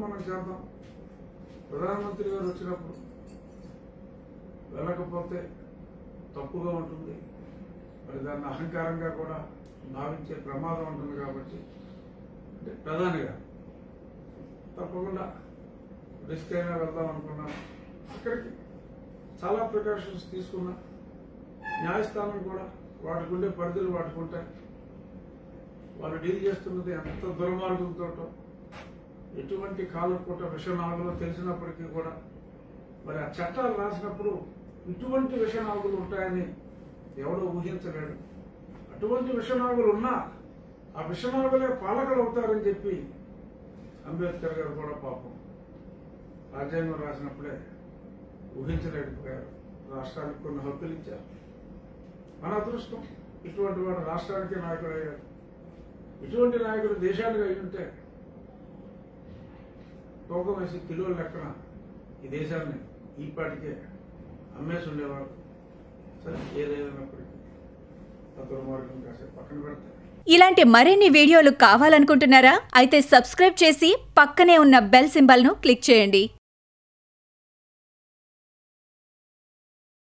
మనం చేద్దాం ప్రధానమంత్రి గారు వచ్చినప్పుడు వెళ్ళకపోతే తప్పుగా ఉంటుంది మరి దాన్ని అహంకారంగా కూడా భావించే ప్రమాదం ఉంటుంది కాబట్టి అంటే ప్రధానిగా తప్పకుండా రిస్క్ అయినా వెళ్దాం అనుకున్నాను అక్కడికి చాలా ప్రికాషన్స్ తీసుకున్నా న్యాయస్థానం కూడా వాటికి ఉండే పరిధులు వాటికి ఉంటాయి వాళ్ళు డీల్ చేస్తున్నది ఎంత దుర్మార్గంతో ఎటువంటి కాలపూట విషనాగులో తెలిసినప్పటికీ కూడా మరి ఆ చట్టాలు రాసినప్పుడు ఇటువంటి విషనాగులు ఉంటాయని ఎవడో ఊహించలేడు అటువంటి విషనాగులు ఉన్నా ఆ విషనాగులే పాలకులు అవుతారని చెప్పి అంబేద్కర్ గారు కూడా పాపం రాజ్యాంగం రాసినప్పుడే ఊహించలేకపోయారు రాష్ట్రానికి కొన్ని హక్కులు ఇచ్చారు మన అదృష్టం ఇటువంటి వాడు రాష్ట్రానికి నాయకుడు అయ్యాడు ఇటువంటి నాయకుడు దేశానికి అయి ఉంటే తూకం వేసి కిలోల లెక్కన ఈ దేశాన్ని ఈ పాటికే అమ్మేసి ఉండేవాడు సరే ఏదైనప్పటికీ ఆ దుర్మార్గం కాసేపు పక్కన పెడతారు ఇలాంటి మరిన్ని వీడియోలు కావాలనుకుంటున్నారా అయితే సబ్స్క్రైబ్ చేసి పక్కనే ఉన్న బెల్ సింబల్ను క్లిక్ చేయండి